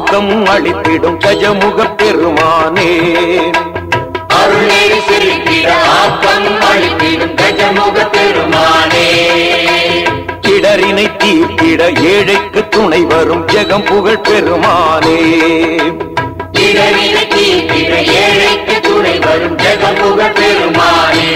ஆக்கம் அளித்திடும் கஜமுக பெருமானே அருளேறி செலுத்திட ஆக்கம் அளித்திடும் கஜமுக பெருமானே இடரினை தீர்த்திட ஏழைக்கு துணை வரும் ஜெகம் புகழ் பெருமானே இடரினை தீர்த்திட ஏழைக்கு துணை வரும் ஜெகமுக பெருமானே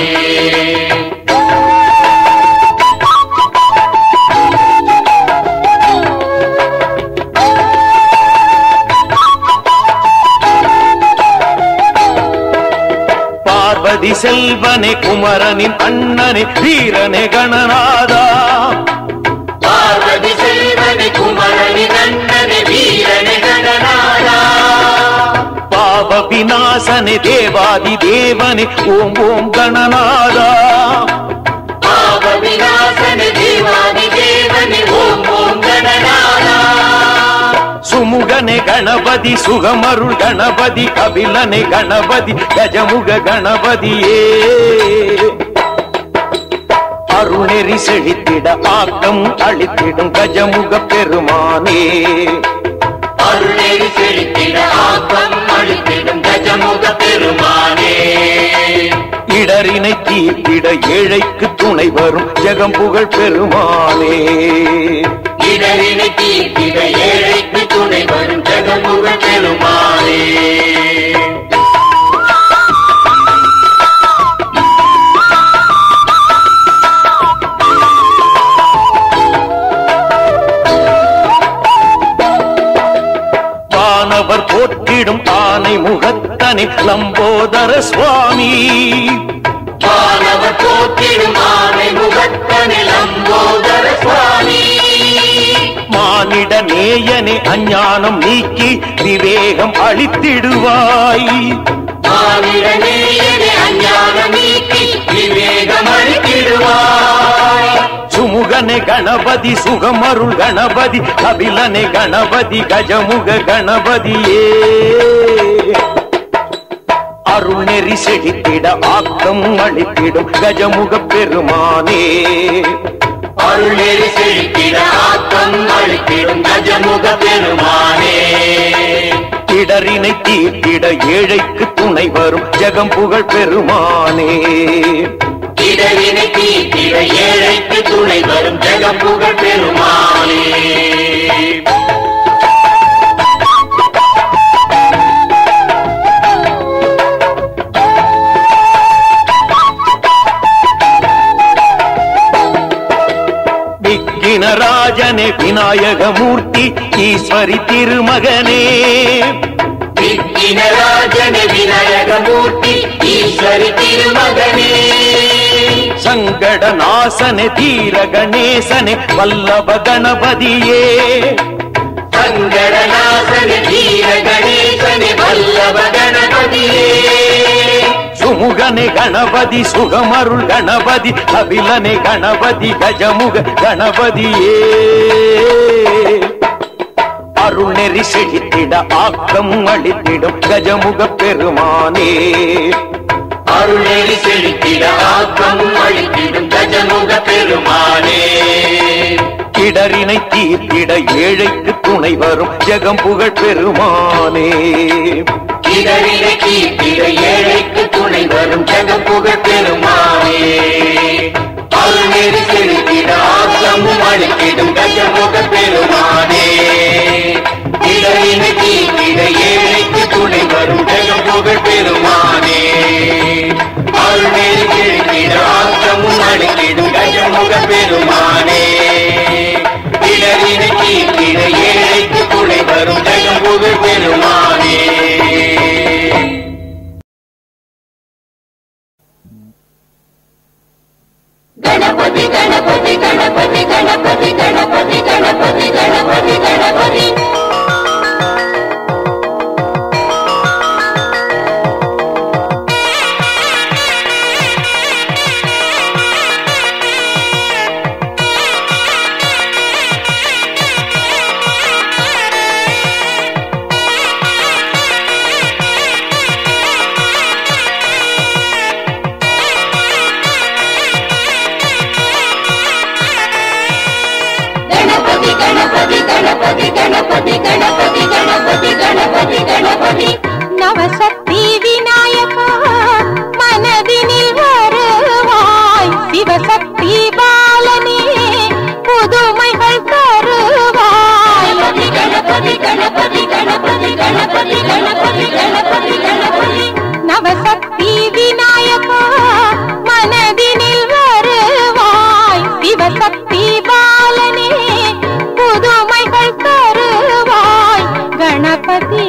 பார்வதி செல்வனே குமரனின் அண்ணனே வீரனே கணநாதா பார்வதி செல்வனே குமரனி நன்னனே வீரனே கணநாதா பாவ விநாசனே தேவாதி தேவனே ஓம் ஓம் கணநாதா பாவ விநாசனே தேவாதி தேவனே ஓம் ஓம் கணநாதா சுமுகனே கணபதி சுகமருள் கணபதி கபிலனே கணபதி கஜமுக கணபதியே அருணெறி செழித்திட ஆக்கம் அளித்திடும் கஜமுக பெருமானே அருளேறி செலுத்திட ஆக்கம் அளித்திடும் கஜமுக பெருமானே இடரினை தீர்த்திட ஏழைக்கு துணை வரும் ஜெகம் புகழ் பெருமானே இடரினை தீர்த்திட ஏழைக்கு துணை வரும் ஜெகமுக பெருமானே வானவர் போற்றிடும் ஆனை முகத்தனே லம்போதர சுவாமி வானவர் போற்றிடும் ஆனை முகத்தனில் அம்போதர சுவாமி மானிட நேயனே அஞ்ஞானம் நீக்கி விவேகம் அளித்திடுவாய் மானிடனேயனே அஞ்ஞானம் நீக்கி விவேகம் அளித்திடுவாய் சுமுகனே கணபதி சுகமருள் கணபதி கபிலனே கணபதி கஜமுக கணபதியே அருள்நெறி செழித்திட ஆக்கம் அளித்திடும் கஜமுக பெருமானே அருளேறி செழித்திட ஆக்கம் அளித்திடும் கஜமுக பெருமானே இடரினை தீர்த்திட ஏழைக்கு துணை வரும் ஜெகம் புகழ் பெருமானே இடரினை தீர்த்திட ஏழைக்கு துணை வரும் ஜெகப்புக பெருமானே விக்கினராஜனே விநாயகமூர்த்தி ஈஸ்வரி திருமகனே விக்கினராஜனே விநாயகமூர்த்தி ஈஸ்வரி திருமகனே சங்கட நாசனே தீர கணேசனே வல்லப கணபதியே சங்கடநாசனே வீர கணேசனே வல்லப கணபதியே சுமுகனே கணபதி சுகமருள் கணபதி கபிலனே கணபதி கஜமுக கணபதியே அருள்நெறி செழித்திட ஆக்கம் அளித்திடும் கஜமுக பெருமானே அருளேறி செலுத்திட ஆக்கம் அளித்திடும் கஜமுக பெருமானே இடரினை தீர்த்திட ஏழைக்கு துணை வரும் ஜெகம் புகழ் பெருமானே இடரினை தீர்த்திட ஏழைக்கு துணை வரும் ஜெகப்புக பெருமானே அருளேறி செலுத்திட ஆக்கமும் அளித்திடும் கஜமுக பெருமானே இடரினை தீர்த்திட ஏழைக்கு துணை வரும் ஜெகப்புக பெருமானே அருளேறி செலுத்திட ஆக்கமும் அளித்திடும் கஜமுக பெருமானே இடரினை தீர்த்திட ஏழைக்கு துணை வரும் ஜெகமுக பெருமானே ಗಣಪತಿ ಗಣಪತಿ ಗಣಪತಿ ಗಣಪತಿ ಗಣಪತಿ ಗಣಪತಿ ಗಣಪತಿ ಗಣಪತಿ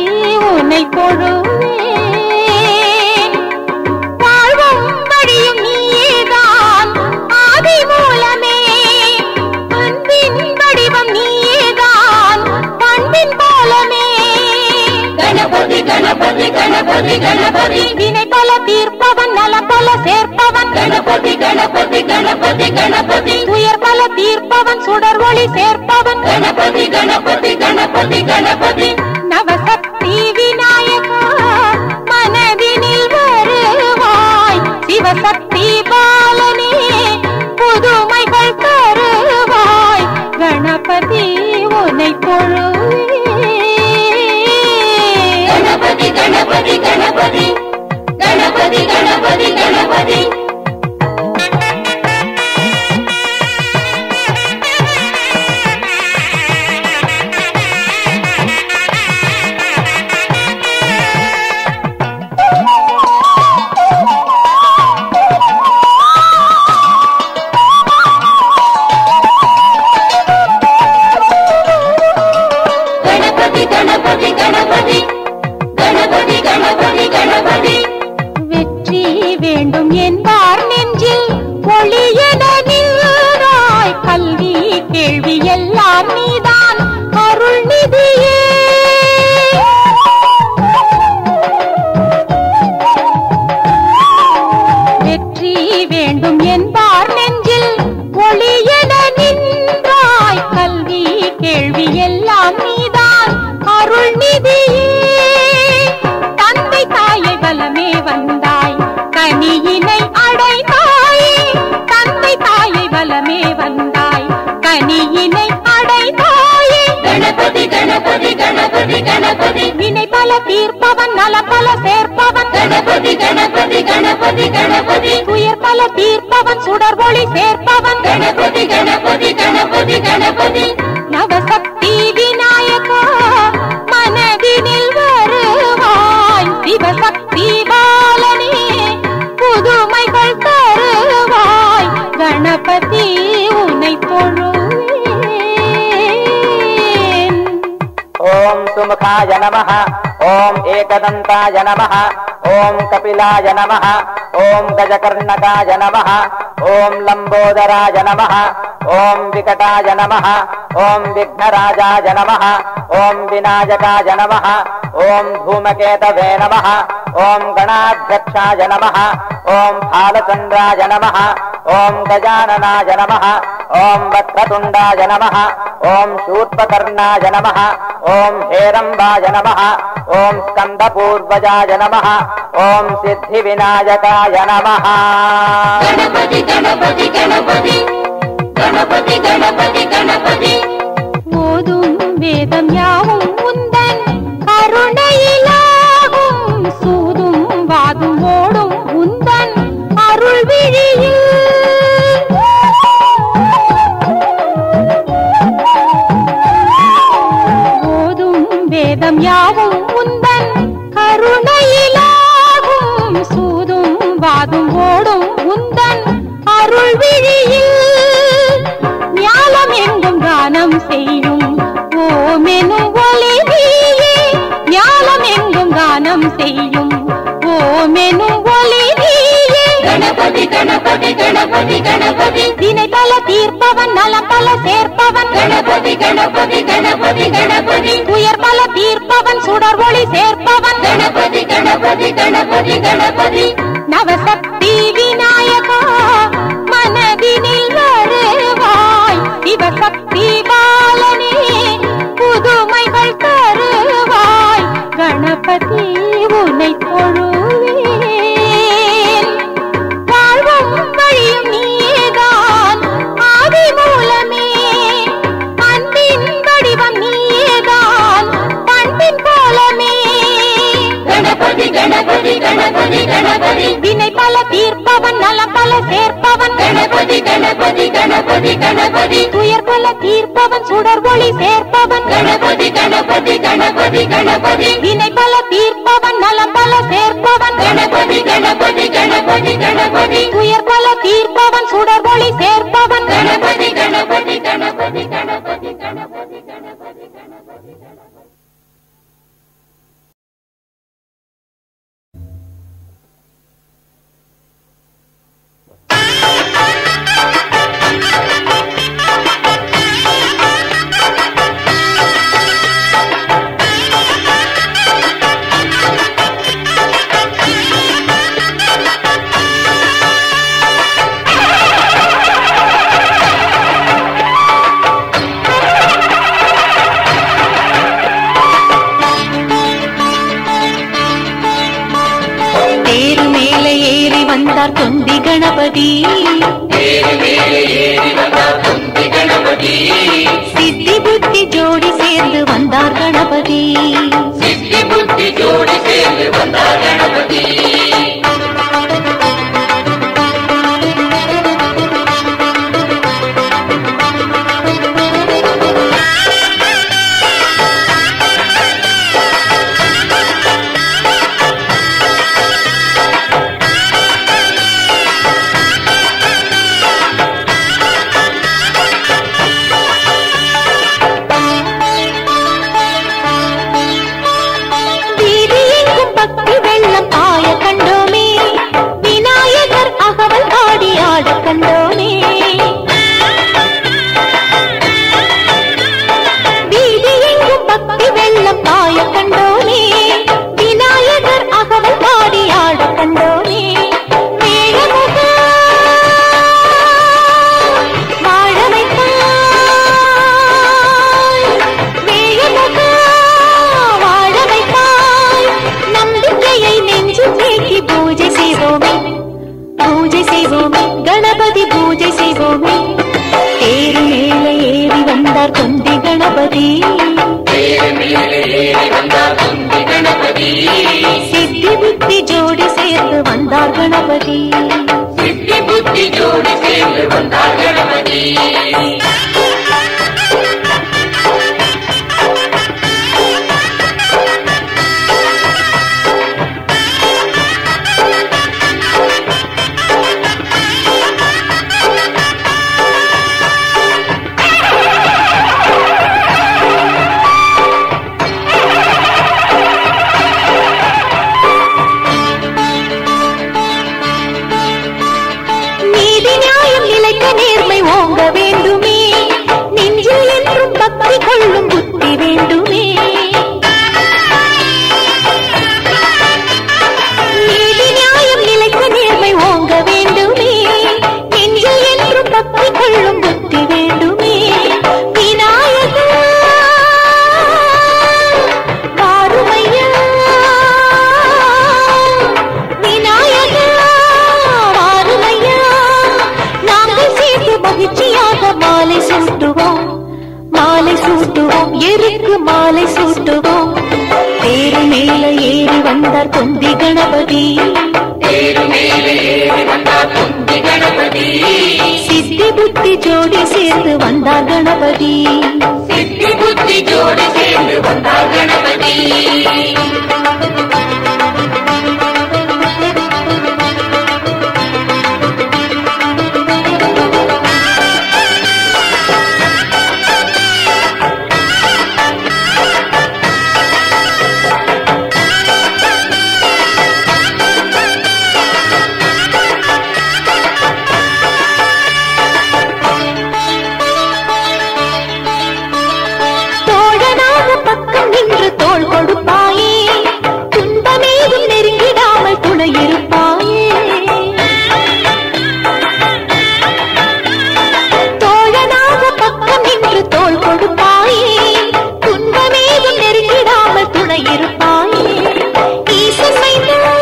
உன்னை தொழுவேன் வாழ்வும் வழியும் நீயேதான் ஆதி மூலமே அன்பின் வடிவம் நீயேதான் பண்பின் போலமே கணபதி கணபதி கணபதி கணபதி வினை பல தீர்ப்பவன் நலம் பல சேர்ப்பவன் கணபதி கணபதி கணபதி கணபதி துயர் பல தீர்ப்பவன் சுடர் ஒளி சேர்ப்பவன் கணபதி கணபதி கணபதி கணபதி நவசக்தி விநாயகா மனதினில் வருவாய் சிவசக்தி பாலனே புதுமைகள் தருவாய் கணபதி உன்னை தொழுவேன் கணபதி கணபதி கணபதி கணபதி கணபதி கணபதி கணபதி கணபதி கணபதி கணபதி கணபதி கணபதி வெற்றி வேண்டும் என்பார் நெஞ்சில் ஒளியென நின்றாய் கல்வி கேள்வி எல்லாம் நீதான் அருள் நிதியே வெற்றி வேண்டும் என்பார் நெஞ்சில் ஒளியென நின்றாய் கல்வி கேள்வி எல்லாம் நீதான் அருள் நிதியே தந்தை தாயை வலமே வந்தாய் கனியினை அடைந்தாயே தந்தை தாயை வலமே வந்தாய் கனியினை அடைந்தாயே கணபதி கணபதி கணபதி கணபதி வினை பல தீர்ப்பவன் நல பல சேர்ப்பவன் கணபதி கணபதி கணபதி கணபதி துயர் பல தீர்ப்பவன் சுடர் ஒளி சேர்ப்பவன் கணபதி கணபதி கணபதி கணபதி நவசக்தி விநாயகா மனதினில் வருவாய் சிவசக்தி பாலனே புதுமைகள் தருவாய் கணபதி உன்னை தொழுவேன் ॐ सुमुखाय नमः ॐ एकदन्ताय नमः ॐ कपिलाय नमः ॐ गजकर्णकाय नमः ॐ लम्बोदराय नमः ॐ विकटाय नमः ॐ विघ्नराजाय नमः ॐ विनायकाय नमः ॐ धूमकेतवे नमः ॐ गणाध्यक्षाय नमः ॐ फालचन्द्राय नमः ॐ गजाननाय नमः ॐ वक्रतुण्डाय नमः ॐ शूर्पकर्णाय नमः ॐ हेरम्बाय नमः ॐ स्कन्दपूर्वजाय नमः ॐ सिद्धिविनायकाय नमः கணபதி கணபதி கணபதி கணபதி கணபதி கணபதி ஓதும் வேதம் யாவும் உந்தன் கருணையிலாகும் சூதும் வாதும் ஓடும் உந்தன் அருள் விழியில் ஓதும் வேதம் யாவும் உந்தன் கருணையிலாகும் சூதும் வாதும் ஓடும் உந்தன் அருள் விழியில் ஞானம் எங்கும் கானம் செய்யும் ஓமெனும் ஒளி நீயே ஞானம் எங்கும் கானம் செய்யும் ஓமெனும் ஒளி நீயே கணபதி கணபதி கணபதி கணபதி தினை பல தீர்ப்பவன் நலம் பல சேர்ப்பவன் கணபதி கணபதி கணபதி கணபதி துயர் பல தீர்ப்பவன் சுடர் ஒளி சேர்ப்பவன் கணபதி கணபதி கணபதி கணபதி நவசக்தி விநாயகா மனதினில் வருவாய் சிவசக்தி பாலனே புதுமைகள் தருவாய் கணபதி உன்னை தொழுவேன் வாழ்வும் வழியும் நீயேதான் ஆதி மூலமே அன்பின் வடிவம் நீயேதான் பண்பின் போலமே கணபதி கணபதி கணபதி கணபதி வினை பல தீர்ப்பவன் நலம் பல சேர்ப்பவன் கணபதி கணபதி கணபதி கணபதி துயர் பல தீர்ப்பவன் சுடர் ஒளி சேர்ப்பவன் கணபதி கணபதி கணபதி கணபதி வினை பல தீர்ப்பவன் நலம் பல சேர்ப்பவன் கணபதி கணபதி கணபதி கணபதி துயர் பல தீர்ப்பவன் சுடர் ஒளி சேர்ப்பவன் கணபதி கணபதி கணபதி கணபதி கணபதி கணபதி கணபதி வந்தார் தொந்தி கணபதி ஏறி மேலே ஏறி வந்தார் துந்தி கணபதி சித்தி புத்தி ஜோடி சேர்ந்து வந்தார் கணபதி சித்தி புத்தி ஜோடி சேர்ந்து வந்தார் கணபதி வீதி எங்கும் பக்தி வெள்ளம் பாய கண்டோமே விநாயகர் அகவல் பாடி ஆட கண்டோமே வீதி எங்கும் பக்தி வெள்ளம் பாய கண்டோமே விநாயகர் அகவல் பாடி ஆட கண்டோமே மேளமுகா வாழ வைத்தாய் வேகமுகா வாழ வைத்தாய் நம்பிக்கையை நெஞ்சில் தேக்கி பூஜை செய்வோமே பூஜை செய்வோமே கணபதி பூஜை செய்வோமே தேரு மேலே ஏறி வந்தார் தொந்தி கணபதி ஏறி மேலே ஏறி வந்தார் துந்தி கணபதி சித்தி புத்தி ஜோடி சேர்ந்து வந்தார் கணபதி சித்தி புத்தி ஜோடி சேர்ந்து வந்தார் கணபதி நீதி நியாயம் நிலைக்க நேர்மை ஓங்க வேண்டுமே நெஞ்சில் என்றும் பக்தி கொள்ளும் புத்தி வேண்டுமே நீதி நியாயம் நிலைக்க நேர்மை ஓங்க வேண்டுமே நெஞ்சில் என்றும் பக்தி கொள்ளும் புத்தி வேண்டுமே விநாயகா வாருமையா விநாயகா வாருமையா நாங்கள் சேர்ந்து மகிழ்ச்சியாக மாலை சூட்டுவோம் மாலை சூட்டுவோம் எருக்கு மாலை சூட்டுவோம் தேரு மேல ஏறி வந்தார் தொந்தி கணபதி ஏறு மேலே ஏறி வந்தார் துந்தி கணபதி சித்தி புத்தி ஜோடி சேர்ந்து வந்தார் கணபதி சித்தி புத்தி ஜோடி சேர்ந்து வந்தார் கணபதி தோழனாக பக்கம் நின்று தோள் கொடுப்பாயே துன்பமேதும் நெருங்கிடாமல் துணையிருப்பாயே தோழனாக பக்கம் நின்று தோள் கொடுப்பாயே துன்பமேதும் நெருங்கிடாமல் துணையிருப்பாயே ஈசன் வைத்தார்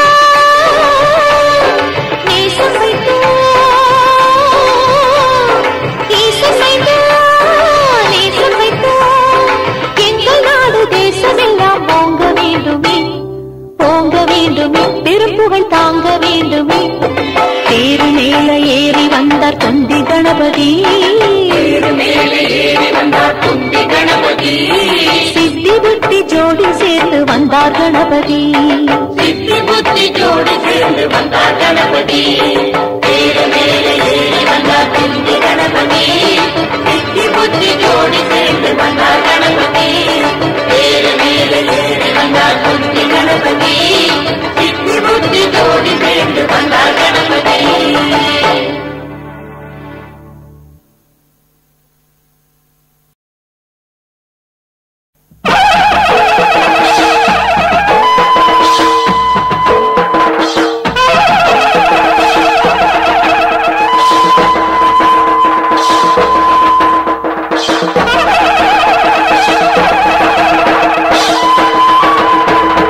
நேசம் வைத்தார் ஈசன் வைத்தார் நேசம் வைத்தார் எங்கள் நாடு தேசமெல்லாம் ஓங்க வேண்டுமே ஓங்க வேண்டுமே திருப்புகழ் தாங்க வேண்டுமே தேரு மேல ஏறி வந்தார் தொந்தி கணபதி ஏறு மேலே ஏறி வந்தார் துந்தி கணபதி சித்தி புத்தி ஜோடி சேர்ந்து வந்தார் கணபதி சித்தி புத்தி ஜோடி சேர்ந்து வந்தார் கணபதி ஏறு மேலே ஏறி வந்தார் துந்தி கணபதி சித்தி புத்தி ஜோடி சேர்ந்து வந்தார் கணபதி ஏறு மேலே ஏறி வந்தார் துந்தி கணபதி சித்தி புத்தி ஜோடி சேர்ந்து வந்தார் கணபதி ஆ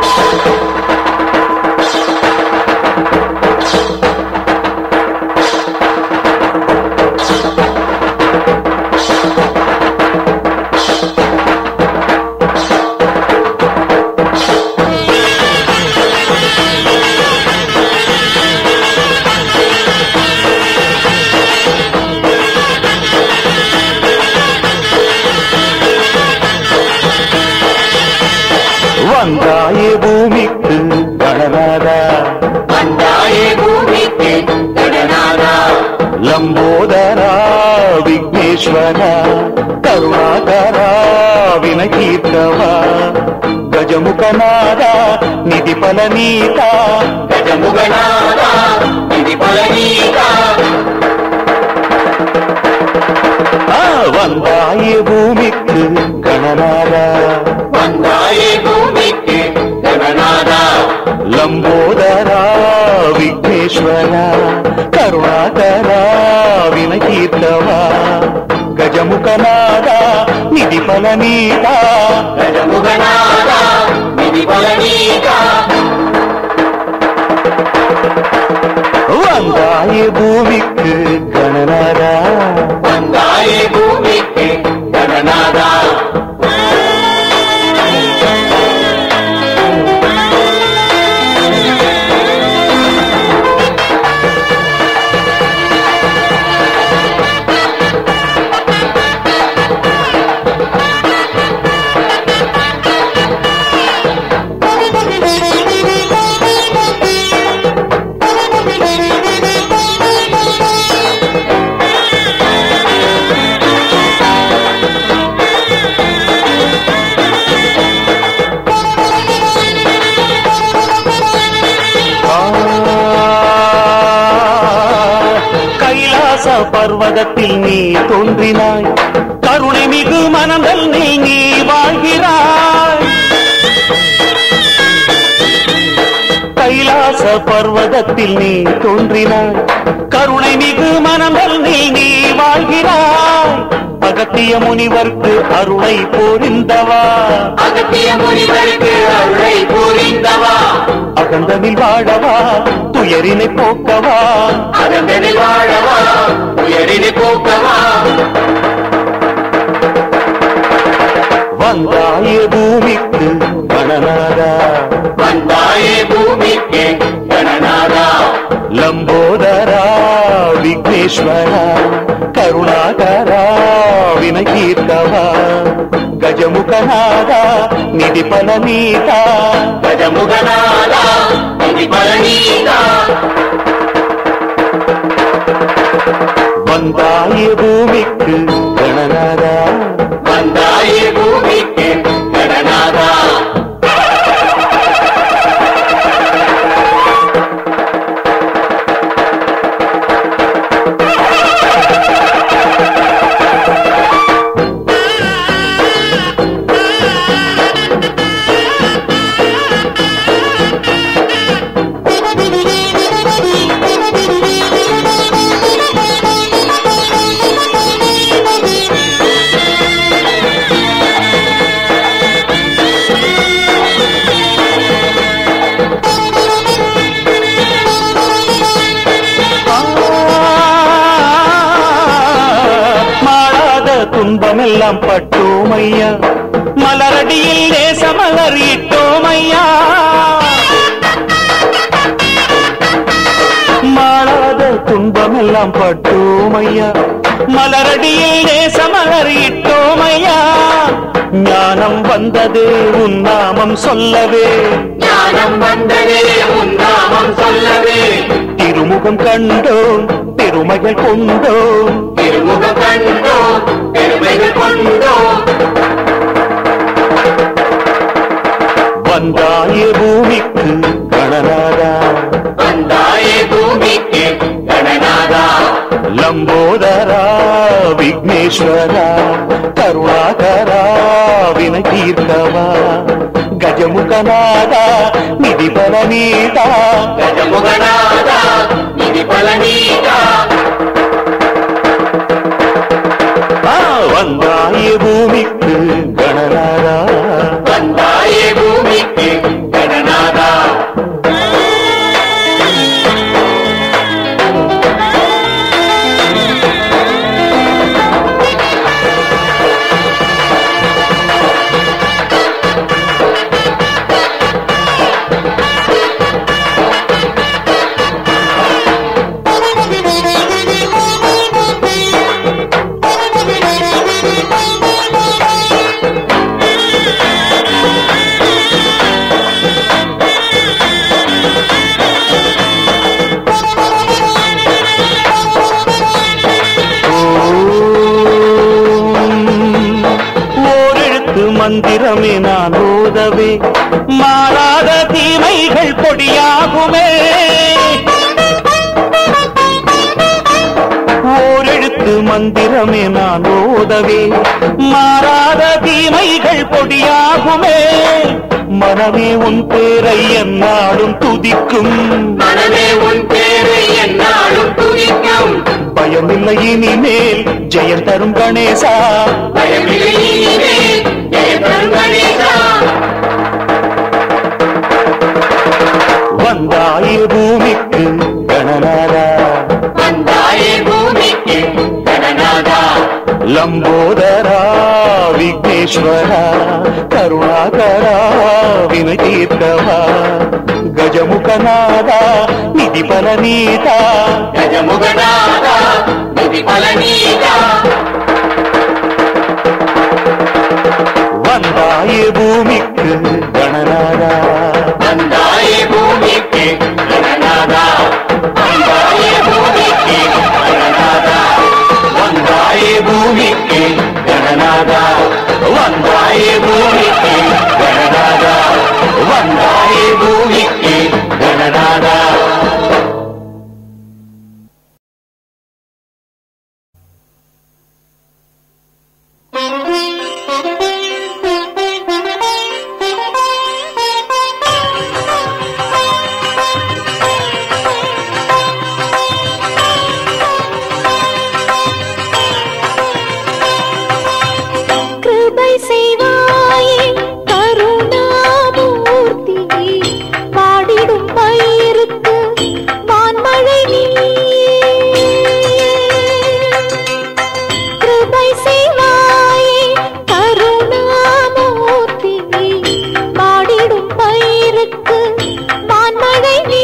வந்தாயே பூமிக்கு கணநாதா வந்தாயே பூமிக்கு கடனாதா லம்போதரா விக்னேஸ்வரா கருணாகரா வினகீர்த்தவா கஜமுகநாதா நிதி பலநீதா கஜமுகநாதா இது பலனீதா ஆ, வந்தாயே பூமிக்கு கணநாதா வந்தாயே பூமிக்கு கடனாதா லம்போதரா விக்னேஸ்வரா கருணாகரா வினகீர்த்தவா கஜமுகநாதா நிதி பலநீதா கஜமுகநாதா இது பலனீதா வந்தாயே பூமிக்கு கணநாதா வந்தாயே பூமிக்கு கடனாதா கைலாச பர்வதத்தில் நீ தோன்றினாய் கருணை மிகு மனதல் நீ நீ வாழ்கிறாய் கைலாச பர்வதத்தில் நீ தோன்றினாய் கருணை மிகு மனதல் நீ நீ வாழ்கிறாய் அகத்திய முனிவர்க்கு அருளை போரிந்தவா அகத்திய முனிவருக்கு அருளை புரிந்தவா அகந்தனில் வாழவா துயரினை போக்கவா அகந்தனில் வாழவா உயரினை போக்கவா வந்தாயே பூமிக்கு கணநாதா வந்தாயே பூமிக்கு கணநாதா லம்போதரா விக்னேஸ்வரா கருணாகரா வினகீர்த்தவா கஜமுகநாதா நிதி பலநீதா கஜமுகநாதா இது பலனீதா வந்தாயே பூமிக்கு கணநாதா வந்தாயே பூமிக்கு கடனாதா மாளாத துன்பமெல்லாம் பட்டோமையா மலரடியில் நேசமலர் இட்டோமையா மாளாத துன்பமெல்லாம் பட்டோமையா மலரடியில் நேசமலர் இட்டோமையா ஞானம் வந்ததே உன் நாமம் சொல்லவே ஞானம் வந்ததே உன் நாமம் சொல்லவே திருமுகம் கண்டோம் பெருமைகள் கொண்டோம் திருமுகம் கண்டோ பெருமைகள் கொண்டோ வந்தாயே பூமிக்கு கணநாதா வந்தாயே பூமிக்கு கடனாதா லம்போதரா விக்னேஸ்வரா கருணாகரா வினகீர்த்தவா கஜமுகநாதா நிதி பலநீதா கஜமுகநாதா இது பலனீதா ஆ, வந்தாயே பூமிக்கு கணநாதா வந்தாயே பூமிக்கு கடனாதா Thank you. தீமைகள் பொடியாகுமே ஓரெழுத்து மந்திரமே நான் ஓதவே மாறாத தீமைகள் பொடியாகுமே மனமே உன் பேரை என்னாலும் துதிக்கும் மனமே உன் பேரை என்னாலும் துதிக்கும் பயமில்லை இனிமேல் ஜெயம் தரும் கணேசா பயமில்லை இனிமேல் ஜெய தரும் கணேசா வந்தாயே பூமிக்கு கணநாதா வந்தாயே பூமிக்கு கணநாதா லம்போதரா விக்னேஸ்வரா கருணாகரா வினை தீர்த்தவா கஜமுகநாதா நிதி பலநீதா கஜமுகநாதா நிதி பலனீதா வந்தாயே பூமிக்கு கணநாதா வந்தாயே பூமிக்கு கணநாதா வந்தாயே பூமிக்கு கணநாதா வந்தாயே பூமிக்கு கணநாதா வந்தாயே பூமிக்கு கணநாதா வந்தாயே பூமிக்கு கணநாதா கிருபை செய்வாயே கருணாமூர்த்தி பாடிடும் பயிருக்கு வான்மழை நீ கிருபை செய்வாயே கருணாமூர்த்தி பாடிடும் பயிருக்கு வான்மழை நீ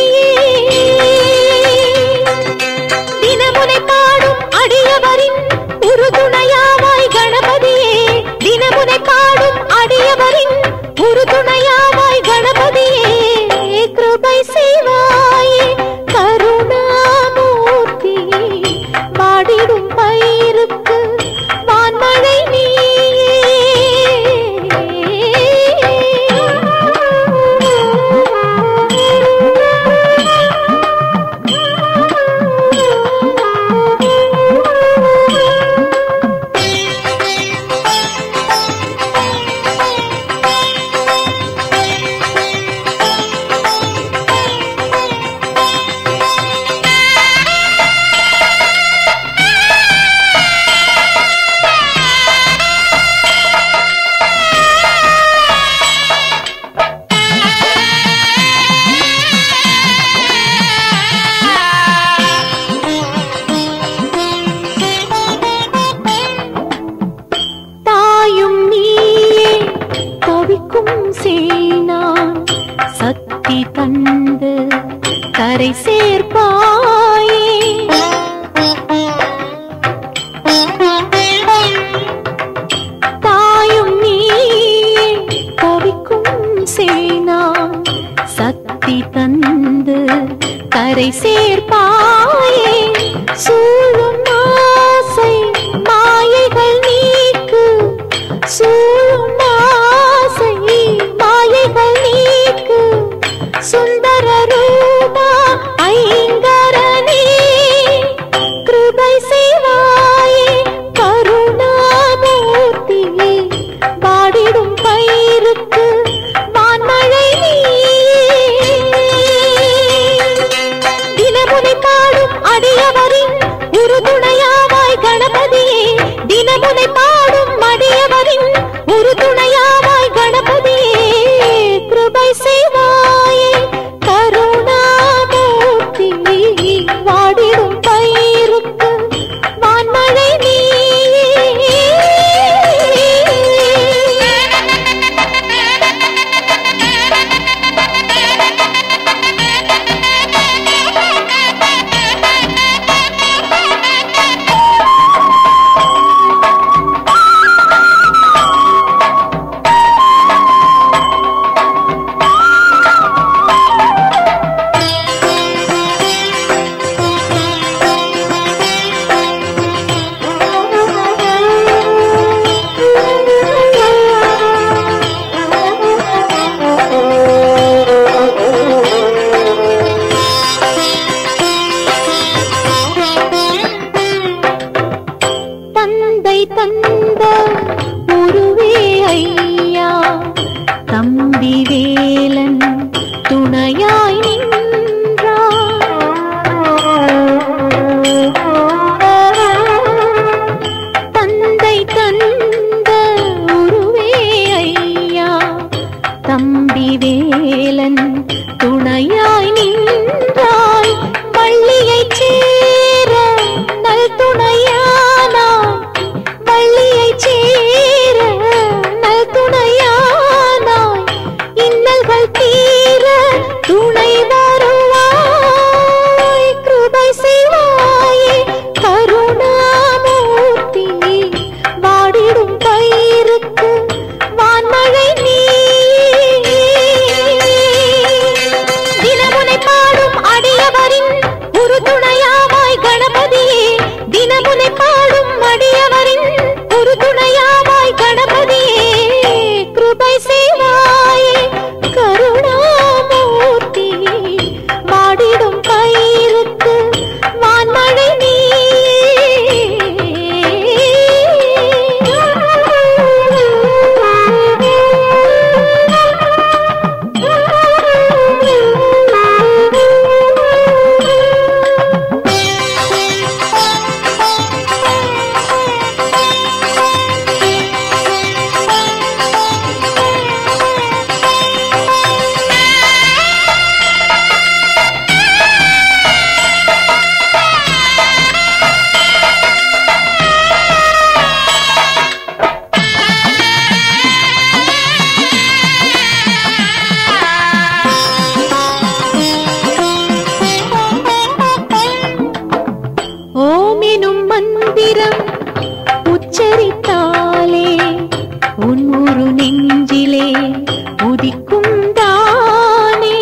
தினமுனை பாடும் அடியவரின் உறுதுணையாவாய் கணபதியே தினமுனை பாடும் அடியவரின் உறுதுணையாவாய் கணபதியே கிருபை செய்வாயே கருணாமூர்த்தி பாடிடும் பயிருக்கு வான்மழை நீ தாயும் நீயே தவிக்கும் சேனான் சக்தி தந்து கரை சேர்ப்பாயே தாயும் நீயே தவிக்கும் சேனான் சக்தி தந்து கரை சேர்ப்பாயே சூழும் ஆசை மாயைகள் நீக்கு சூழும் ஆசை மாயைகள் நீக்கு சுந்தர ரூபா ஐங்கரனே கிருபை செய்வாயே கருணாமூர்த்தியே பாடிடும் பயிருக்கு வான்மழை நீ தினமுனை பாடும் அடியவரின் வேலன் துணையாய் நின்றான் தந்தை தந்த உருவே ஐயா தம்பி வேலன் துணையாய் நின்றாய் பள்ளியைச் சேர நல் துணையானாய் பள்ளியைச் சேர நல் துணையானாய் இன்னல்கள் தீர துணை வருவாய் கிருபை செய்வாயே கருணாமூர்த்தி வாடிடும் பயிருக்கு வான்மழை நீ தினமுனை பாடும் அடியவரின் உறுதுணையாவாய் கணபதியே தினமுனை பாடும் அடியவரின் உறுதுணையாவாய் கணபதியே கிருபை செய்வாயே கருணாமூர்த்தி வாடிடும் பயிருக்கு வான்மழை நீ ஓமெனும் மந்திரம் உச்சரித்தாலே உன் ஒரு நெஞ்சிலே உதிக்கும் தானே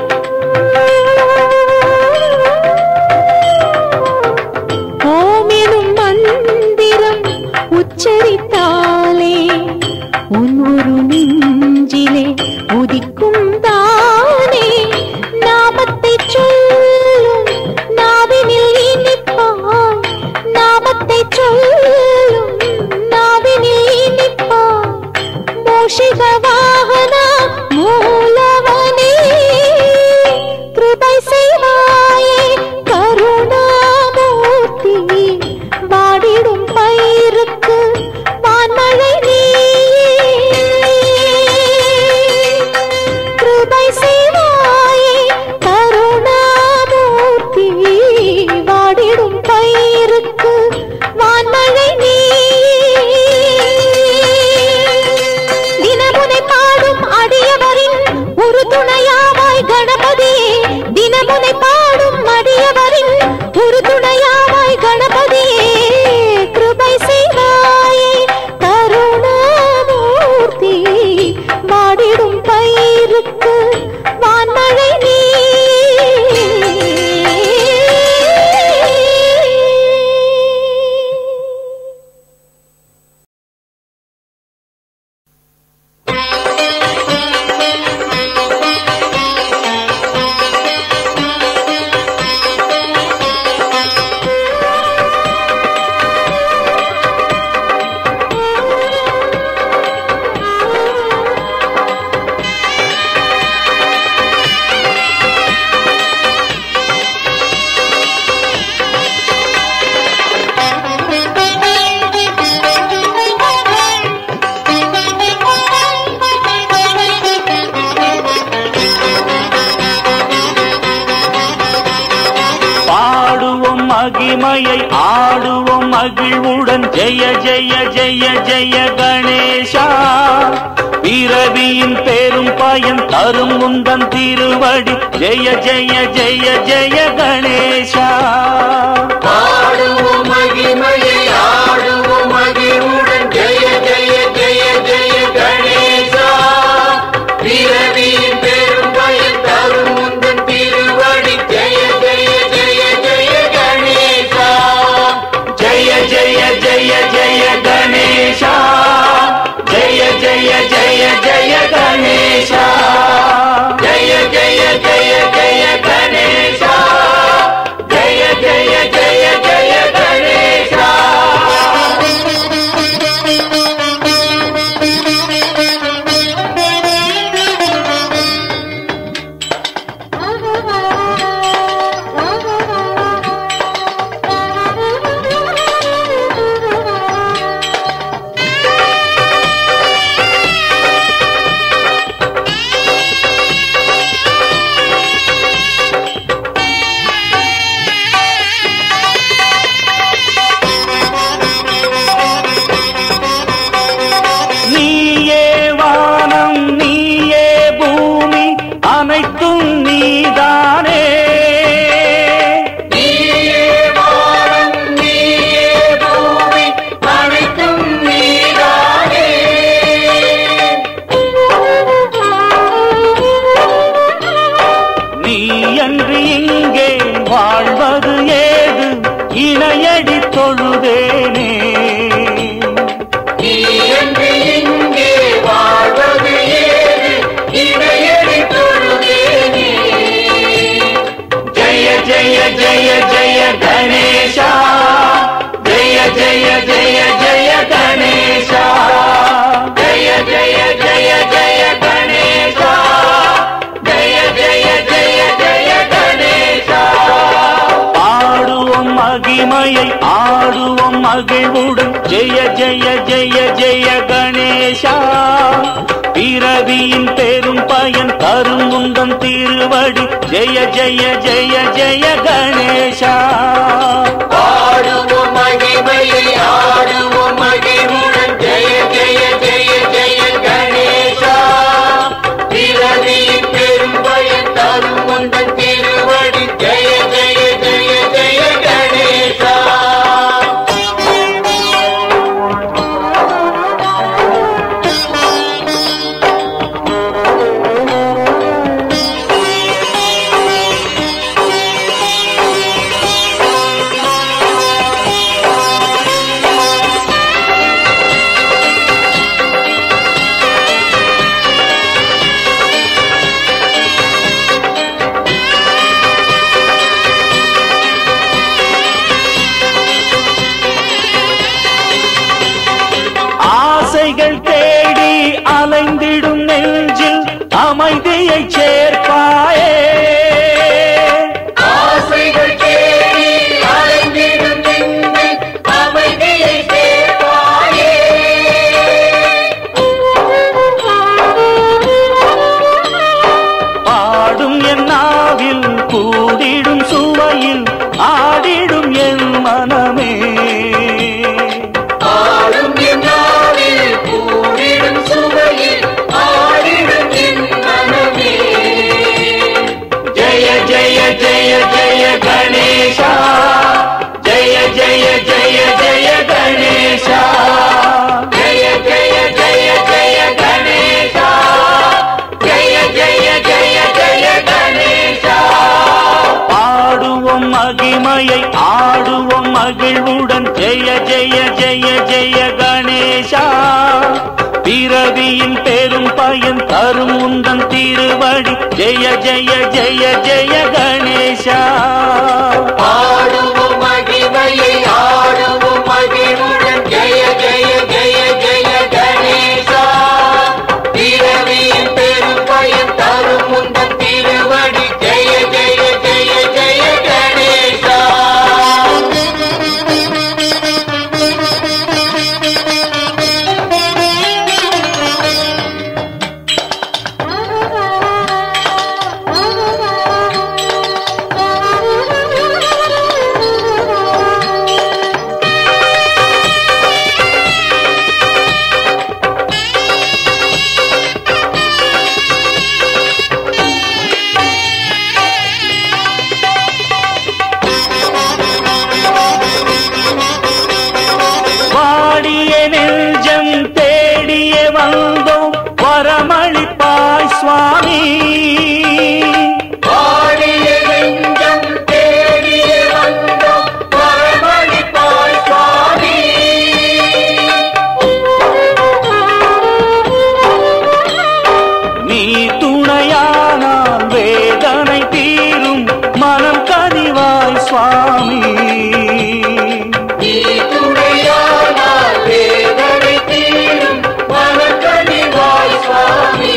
ஓமெனும் மந்திரம் உச்சரித்தாலே உன் ஒரு நெஞ்சிலே உதிக்கும் தானே நாமத்தை சொல்லும் நாவினில் இனிப்பாய் நாமத்தை சொல்லும் நாவினில் இனிப்பாய் மூஷிக வாகனா மூலவனே கிருபை செய்வாயே கருணாமூர்த்தி வாடிடும் பயிருக்கு வான்மழை நீ கிருபை செய்வாயே கருணாமூர்த்தி வாடிடும் பயிருக்கு வான்மழை நீ தினமுனை பாடும் அடியவரின் ஒரு துணையாவாய் கணபதியே தினமுனை பாடும் அடியவரின் ஒரு துணையாவாய் கணபதியே கிருபை செய்வாயே கருணாமூர்த்தி வாடிடும் பயிருக்கு வான்மழை நீ பாடுவோம் மகிமையை ஆடுவோம் மகிழ்வுடன் ஜெய ஜெய ஜெய ஜெய கணேஷா பிறவியின் பெரும் பயன் தரும் முந்தன் திருவடி ஜெய ஜெய ஜெய ஜெய கணேஷா ஆடுவோம் மகிமையை ஆடுவோம் மகிழ்வுடன் ஜெய ஜெய ஜெய ஜெய கணேசா பிறவியின் பெரும் பயன் தரும் முந்தன் திருவடி ஜெய ஜெய ஜெய ஜெய கணேசா ஜெய ஜெய ஜெய ஜெய கணேஷா ஜெய ஜெய ஜெய ஜெய கணேஷா ஜெய ஜெய ஜெய ஜெய கணேசா ஜெய ஜெய ஜெய ஜெய జయ జయ జయ గణేశ జయ జయ జయ జయ గణేశ జయ జయ జయ జయ గణేశ జయ జయ జయ జయ గణేశ ஆடுவோம் மகிமையை ஆடுவோம் மகிழ்வுடன் ஜெய ஜெய ஜெய ஜெய கணேசா பிறவியின் பெரும் பயன் தரும் உந்தன் திருவடி ஜெய ஜெய ஜெய ஜெய கணேசா ஆடுவோம் மகிமையை ஆடுவோம் மகிழ்வுடன் ஜெய ஜெய ஜெய ஜெய கணேசா பிறவியின் பெரும் பயன் தரும் உந்தன் திருவடி ஜெய ஜெய ஜெய ஜெய கணேசா ஆசைகள் தேடி அலைந்திடும் நெஞ்சில் அமைதியை சேர்ப்பாயே ஆசைகள் தேடி அலைந்திடும் நெஞ்சில் அமைதியை சேர்ப்பாயே பாடும் என் நாவில் கூடிடும் சுவையில் ஆடிடும் என் மனமே ஆடும் என் நாவில் கூடிடும் சுவையில் ஆடிடும் என் மனமே ஜெய ஜெய ஜெய ஜெய கணேசா ஜெய ஜெய ஜெய ஜெய கணேசா ஜெய ஜெய ஜெய ஜெய கணேசா ஜெய ஜெய ஜெய ஜெய கணேசா பாடுவோம் மகிமையை ஆடுவோம் மகிழ்வுடன் ஜெய ஜெய ஜெய ஜெய கணேசா பிறவியின் பெரும் பயன் தரும் உந்தன் திருவடி ஜெய ஜெய ஜெய ஜெய கணேசா ஆடுவோம் மகிமையை ஆடுவோம் மகிழ்வுடன் ஜெய ஜெய ஜெய ஜெய கணேசா பிறவியின் பெரும் பயன் தரும் உந்தன் திருவடி ஜெய ஜெய ஜெய ஜெய கணேசா வாடிய நெஞ்சம் தேடிய வந்தோம் வரமளிப்பாய் சுவாமி ஆடிய நெஞ்சம் தேடிய வந்தோம் வரமளிப்பாய் சுவாமி நீ துணையானால் வேதனை தீரும் மனம் கனிவாய் சுவாமி நீ துணையானால் வேதனை தீரும் மனக்கனிவாய் சுவாமி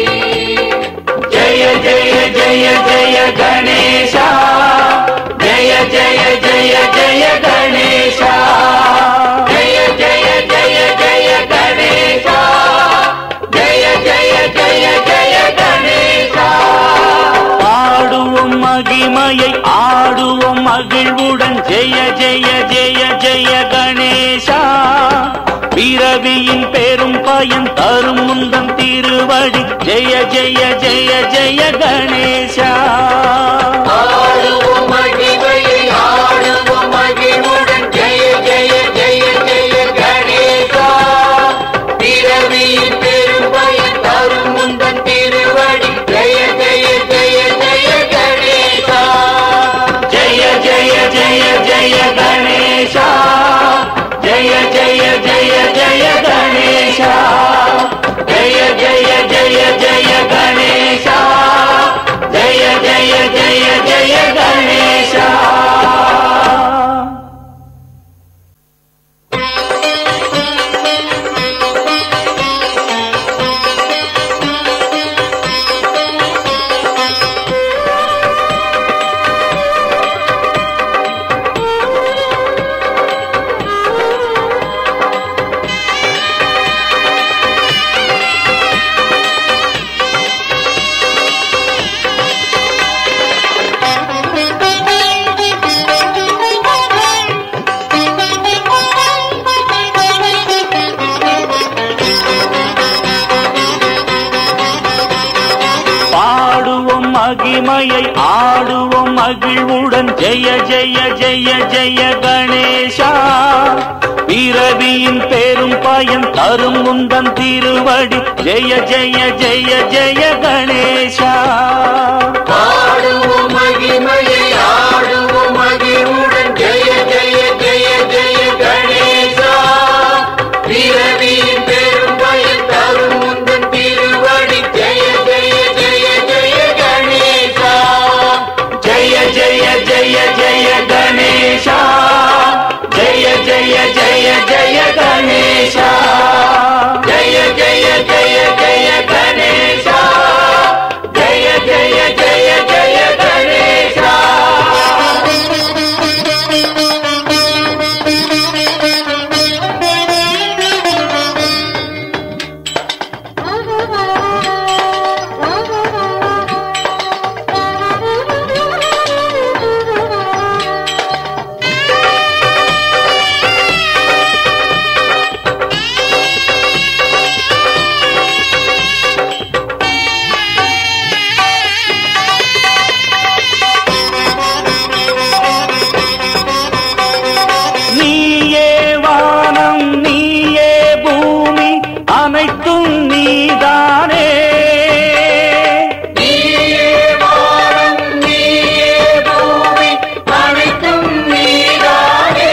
ஜெய ஜெய ஜெய ஜெய கணேசா ஜெய ஜெய ஜெய ஜெய கணேசா ஜெய ஜெய ஜெய ஜெய கணேசா ஜெய ஜெய ஜெய ஜெய கணேசா ஆடுவோம் மகிமையை ஆடுவோம் மகிழ்வுடன் ஜெய ஜெய ஜெய ஜெய கணேசா பிறவியின் பெரும் பயன் தரும் முந்தன் திருவடி ஜெய ஜெய ஜெய ஜெய கணேசா ஆடுவோம் மகிமையை ஆடுவோம் மகிழ்வுடன் ஜெய ஜெய ஜெய ஜெய கணேசா பிறவியின் பெரும் பயன் தரும் முந்தன் திருவடி ஜெய ஜெய ஜெய ஜெய கணேசா ஜெய ஜெய ஜெய ஜெய கணேசா ஜெய ஜெய ஜெய ஜெய கணேசா ஜெய ஜெய ஜெய ஜெய கணேசா ஜெய ஜெய ஜெய ஜெய கணேசா மகிமையை ஆடுவோம் மகிழ்வுடன் ஜெய ஜெய ஜெய ஜெய கணேசா பிறவியின் பெரும் பயன் தரும் முந்தன் திருவடி ஜெய ஜெய ஜெய ஜெய கணேசா பாடுவோம் மகிமையை ஆடுவோம் மகிழ்வுடன் ஜெய ஜெய ஜெய ஜெய கணேசா பிறவியின் பெரும் பயன் தரும் முந்தன் திருவடி ஜெய ஜெய ஜெய ஜெய கணேசா ஜெய ஜெய ஜெய ஜெய கணேசா ஜெய ஜெய ஜெய ஜெய கணேசா ஜெய ஜெய ஜெய ஜெய கணேசா ஜெய ஜெய ஜெய ஜெய கணேசா நீயே வானம் நீயே பூமி அனைத்தும் நீதானே நீயே வானம் நீயே பூமி அனைத்தும் நீதானே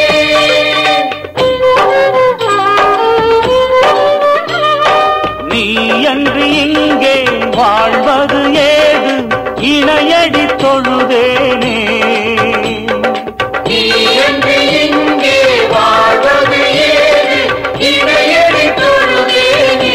நீ அன்று இங்கே வாழ்வது ஏது இணையடி தொழுதேனே நீ என்று இங்கே வாழ்வது ஏது இணையடி தொழுதேனே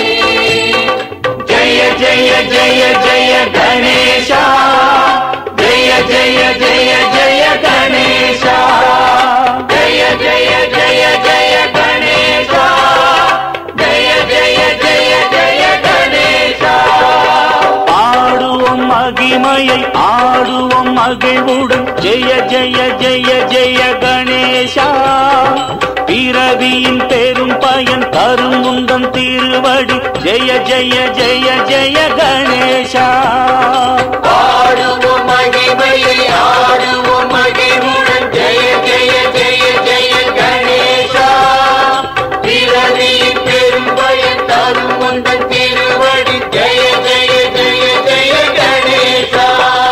ஜெய ஜெய ஜெய ஜெய கணேசா ஜெய ஜெய ஜெய ஜெய கணேசா ஜெய ஜெய ஜெய ஜெய கணேசா ஜெய ஜெய ஜெய ஜெய கணேசா ஆடுவோம் மகிமையை ஆடுவோம் மகிழ்வுடன் ஜெய ஜெய ஜெய ஜெய கணேசா பிறவியின் பெரும் பயன் தரும் முந்தன் திருவடி ஜெய ஜெய ஜெய ஜெய கணேசா ஆடுவோம் மகிமையை ஆடுவோம் மகிழ்வுடன் ஜெய ஜெய ஜெய ஜெய கணேசா பிறவியின் பெரும் பயன் தரும் முந்தன் திருவடி ஜெய ஜெய ஜெய ஜெய கணேசா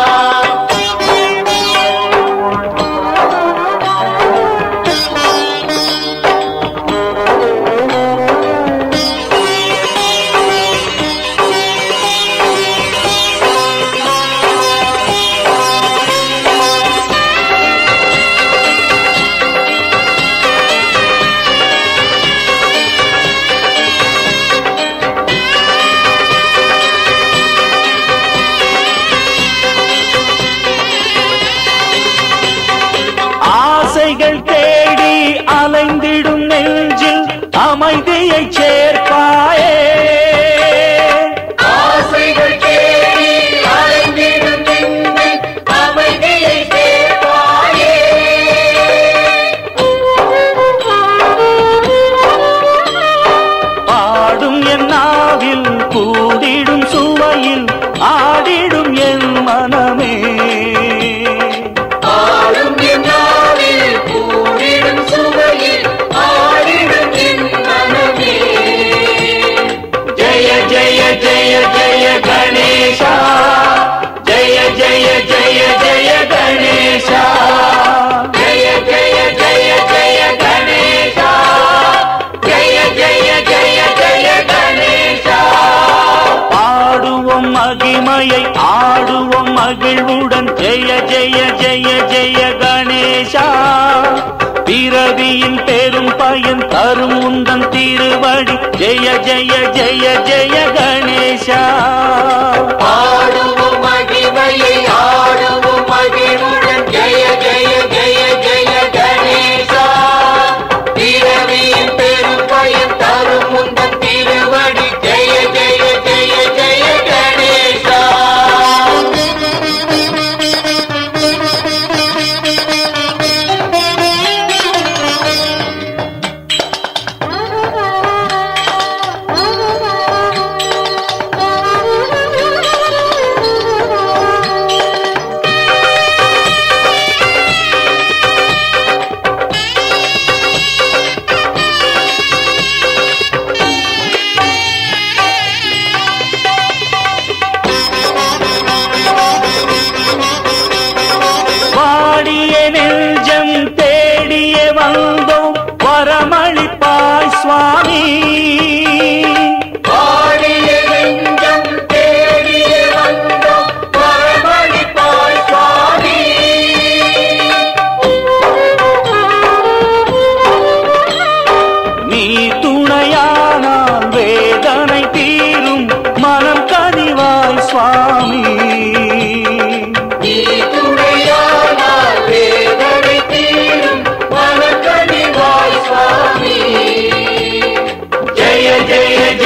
ஆசைகள் தேடி அலைந்திடும் நெஞ்சில் அமைதியை சேர்ப்பாயே ஆசைகள் தேடி அலைந்திடும் நெஞ்சில் அமைதியை சேர்ப்பாயே பாடும் என் நாவில் கூடிடும் சுவையில் ஆடிடும் என் மனமே ஆடும் என் நாவில் கூடிடும் சுவையில் ஆடிடும் என் மனமே ஜெய ஜெய ஜெய ஜெய கணேசா ஜெய ஜெய ஜெய ஜெய கணேசா ஜெய ஜெய ஜெய ஜெய கணேசா ஜெய ஜெய ஜெய ஜெய கணேசா பாடுவோம் மகிமையை ஆடுவோம் மகிழ்வுடன் ஜெய ஜெய ஜெய ஜெய கணேசா பிறவியின் பெரும் பயன் தரும் உந்தன் திருவடி ஜெய ஜெய ஜெய ஜெய கணேசா ஆடுவோம் மகிமையை ஆடுவோம் மகிழ்வுடன் ஜெய ஜெய ஜெய ஜெய கணேசா பிறவியின் பெரும் பயன் தரும் முந்தன் திருவடி ஜெய ஜெய ஜெய ஜெய கணேசா Thank you.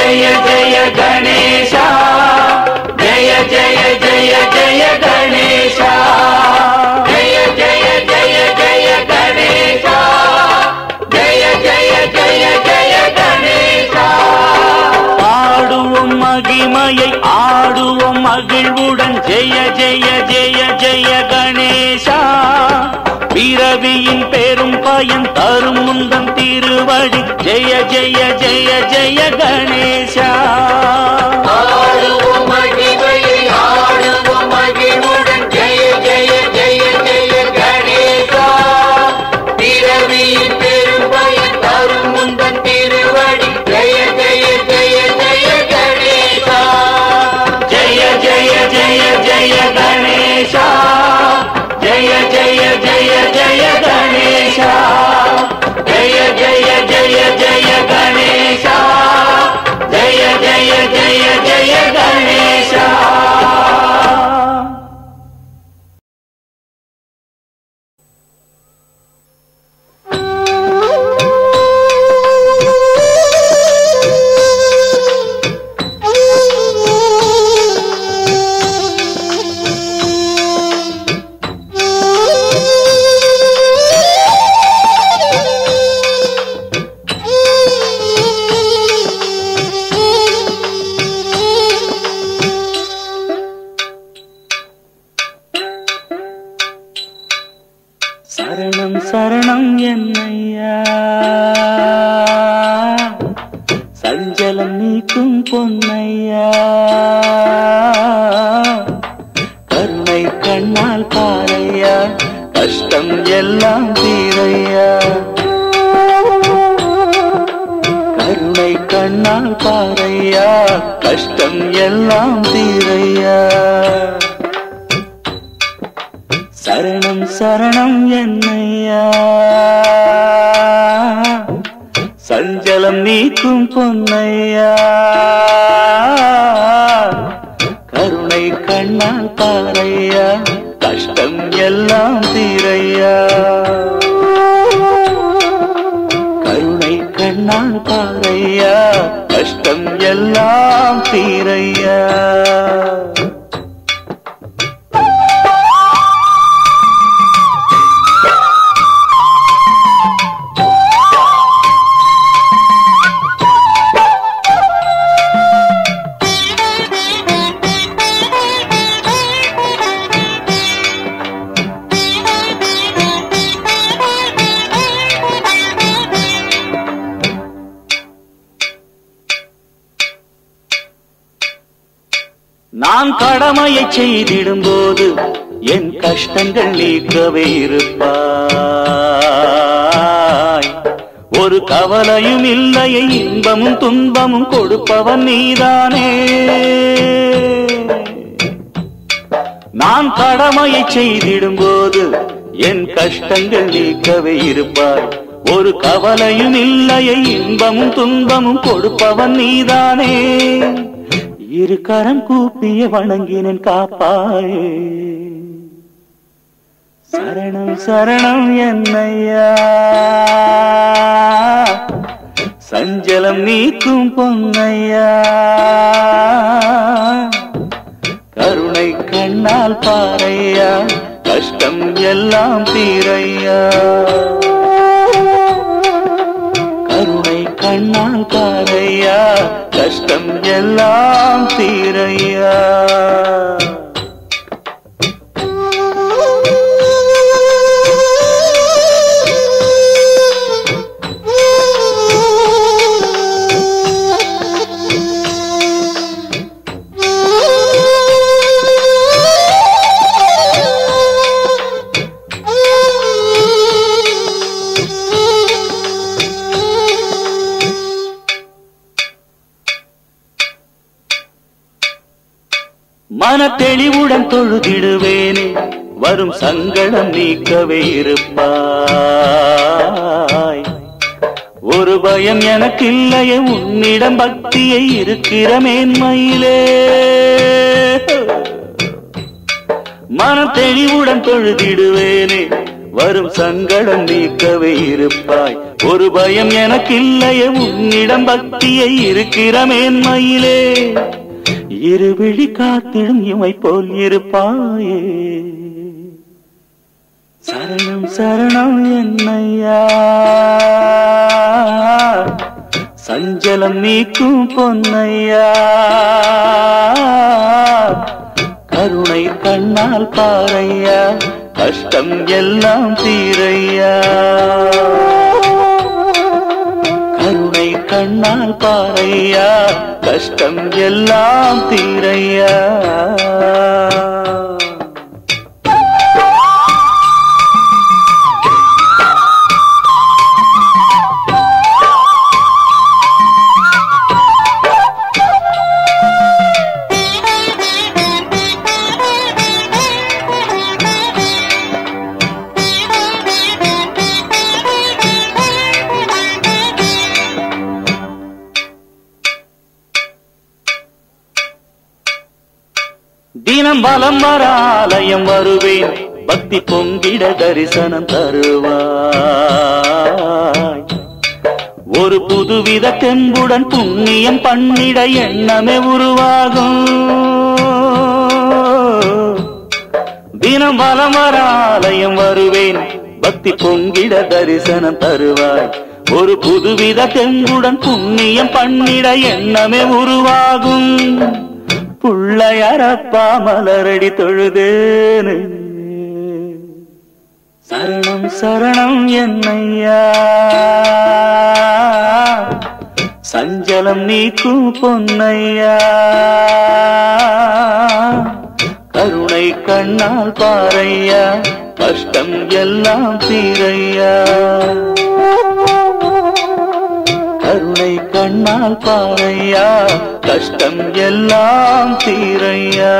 ஜெய ஜெய கணேசா ஜெய ஜெய ஜெய ஜெய கணேசா ஜெய ஜெய ஜெய ஜெய கணேசா ஜெய ஜெய ஜெய ஜெய கணேசா பாடுவோம் மகிமையை ஆடுவோம் மகிழ்வுடன் ஜெய ஜெய ஜெய ஜெய கணேசா பிறவியின் பெரும் பயன் தரும் முந்தம் திருவடி ஜெய ஜெய ஜெய ஜெய கணேசா ஆடுவோம் மகிமையை ஆடுவோம் மகிழ்வுடன் ஜெய ஜெய ஜெய ஜெய கணேசா பிறவியின் பெரும் பயன் தரும் முந்தன் திருவடி ஜெய ஜெய ஜெய ஜெய கணேசா ஜெய ஜெய ஜெய ஜெய கணேசா ஜெய ஜெய ஜெய ஜெய கணேசா ஜெய ஜெய ஜெய ஜெய கணேசா ஜெய ஜெய ஜெய ஜெய கணேசா சரணம் சரணம் என்னையா சஞ்சலம் நீக்கும் பொன்னையா கருணை கண்ணால் பாறையா கஷ்டம் எல்லாம் தீரையா கருணை கண்ணால் பாறையா கஷ்டம் எல்லாம் தீரையா சரணம் சரணம் என்னையா சஞ்சலம் நீக்கும் பொன்னையா கருணை கண்ணால் பாறையா கஷ்டம் எல்லாம் தீரையா கருணை கண்ணால் பாறையா கஷ்டம் எல்லாம் தீரையா நான் கடமையை செய்திடும் போது என் கஷ்டங்கள் நீக்கவே இருப்பாய் ஒரு கவலையும் இல்லையே இன்பமும் துன்பமும் கொடுப்பவன் நீதானே நான் கடமையை செய்திடும் போது என் கஷ்டங்கள் நீக்கவே இருப்பாய் ஒரு கவலையும் இல்லையே இன்பமும் துன்பமும் கொடுப்பவன் நீதானே இரு கரம் கூப்பிய வணங்கினேன் காப்பாயே சரணம் சரணம் என்னையா சஞ்சலம் நீக்கும் பொன்னையா கருணை கண்ணால் பாறையா கஷ்டம் எல்லாம் தீரையா கருணை கண்ணால் பாறையா கஷ்டம் எல்லாம் தீரையா மன தெளிவுடன் தொழுதிடுவேனே வரும் சங்கடம் நீக்கவே இருப்பாய் ஒரு பயம் எனக்கு இல்லையே உன்னிடம் பக்தியை இருக்கிற மேன்மையிலே மன தெளிவுடன் தொழுதிடுவேனே வரும் சங்கடம் நீக்கவே இருப்பாய் ஒரு பயம் எனக்கு இல்லையே உன்னிடம் பக்தியை இருக்கிற மேன்மையிலே இருவிழி காத்திடும் இமை போல் இருப்பாயே சரணம் சரணம் என்னையா சஞ்சலம் நீக்கும் பொன்னையா கருணை கண்ணால் பாறையா கஷ்டம் எல்லாம் தீரையா கருணை கண்ணால் பாறையா கஷ்டம் எல்லாம் தீரையா தினம் வலம் வர ஆலயம் வருவேன் பக்தி பொங்கிட தரிசனம் தருவாய் ஒரு புதுவித தெம்புடன் புண்ணியம் பண்ணிட எண்ணமே உருவாகும் தினம் வலம் வர ஆலயம் வருவேன் பக்தி பொங்கிட தரிசனம் தருவாய் ஒரு புதுவித தெம்புடன் புண்ணியம் பண்ணிட எண்ணமே உருவாகும் புள்ளையரப்பா மலரடி தொழுதேனு சரணம் சரணம் என்னையா சஞ்சலம் நீக்கும் பொன்னையா கருணை கண்ணால் பாறையா கஷ்டம் எல்லாம் தீரையா கருணை கண்ணால் பாறையா கஷ்டம் எல்லாம் தீரையா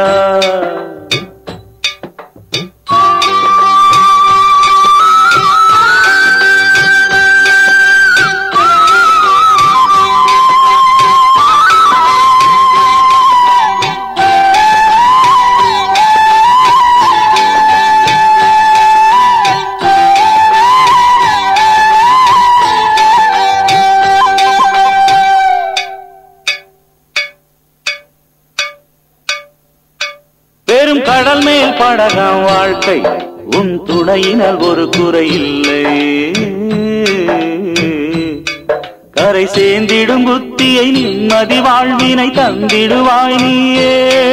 பெரும் கடல் மேல் படகம் வாழ்க்கை உன் துணையினால் ஒரு குறை இல்லை கரை சேர்ந்திடும் புத்தியை நிம்மதி வாழ்வினை தந்திடுவாய் நீயே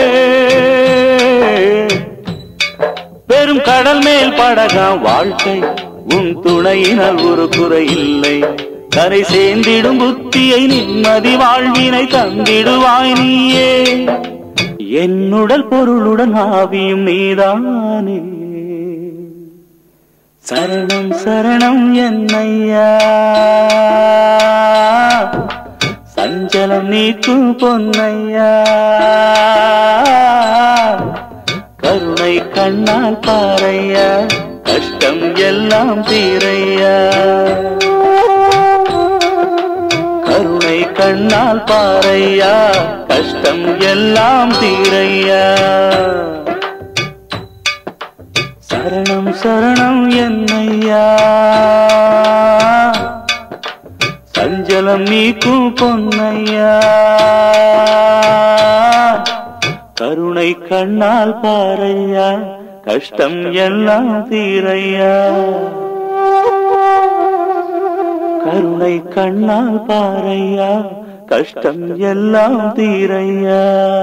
பெரும் கடல் மேல் படகம் வாழ்க்கை உன் துணையினால் ஒரு குறை இல்லை கரை சேர்ந்திடும் புத்தியை நிம்மதி வாழ்வினை தந்திடுவாய் நீயே என்னுடல் பொருளுடன் ஆவியும் நீதானே சரணம் சரணம் என்னையா சஞ்சலம் நீக்கும் பொன்னையா கருணை கண்ணால் பாறையா கஷ்டம் எல்லாம் தீரையா கருணை கண்ணால் பாறையா கஷ்டம் எல்லாம் தீரையா சரணம் சரணம் என்னையா சஞ்சலம் நீக்கும் பொன்னையா கருணை கண்ணால் பாறையா கஷ்டம் எல்லாம் தீரையா கருணை கண்ணால் பாறையா கஷ்டம் எல்லாம் தீரையா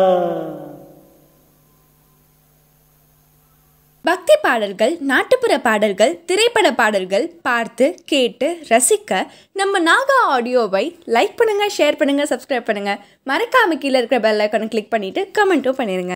பக்தி பாடல்கள் நாட்டுப்புற பாடல்கள் திரைப்பட பாடல்கள் பார்த்து கேட்டு ரசிக்க நம்ம நாகா ஆடியோவை லைக் பண்ணுங்க ஷேர் பண்ணுங்க சப்ஸ்கிரைப் பண்ணுங்க மறக்காம கீழே இருக்கிற பெல் ஐக்கானை கிளிக் பண்ணிட்டு கமெண்ட்டும் பண்ணிருங்க